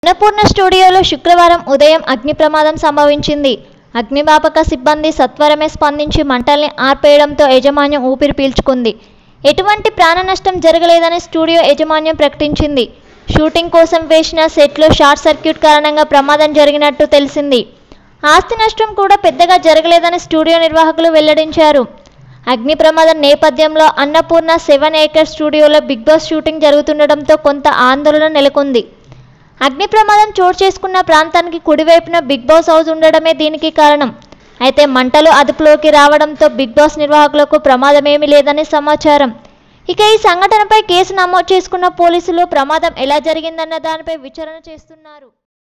అన్నపూర్ణ స్టూడియోలో శుక్రవారం ఉదయం అగ్ని ప్రమాదం సంభవించింది అగ్నిమాపక సిబ్బంది సత్వరమే స్పందించి మంటల్ని ఆర్పేయడంతో యాజమాన్యం ఊపిరి పీల్చుకుంది ఎటువంటి ప్రాణ నష్టం జరగలేదని స్టూడియో యాజమాన్యం ప్రకటించింది షూటింగ్ కోసం వేసిన సెట్లో షార్ట్ సర్క్యూట్ కారణంగా ప్రమాదం జరిగినట్టు తెలిసింది ఆస్తి నష్టం కూడా పెద్దగా జరగలేదని స్టూడియో నిర్వాహకులు వెల్లడించారు అగ్ని ప్రమాదం నేపథ్యంలో అన్నపూర్ణ సెవెన్ ఏకర్ స్టూడియోలో బిగ్ బాస్ షూటింగ్ జరుగుతుండటంతో కొంత ఆందోళన నెలకొంది అగ్ని ప్రమాదం చోటు చేసుకున్న ప్రాంతానికి కుడివైపున బిగ్ బాస్ హౌస్ ఉండడమే దీనికి కారణం అయితే మంటలు అదుపులోకి రావడంతో బిగ్ బాస్ నిర్వాహకులకు ప్రమాదమేమీ లేదని సమాచారం ఇక ఈ సంఘటనపై కేసు నమోదు చేసుకున్న పోలీసులు ప్రమాదం ఎలా జరిగిందన్న దానిపై విచారణ చేస్తున్నారు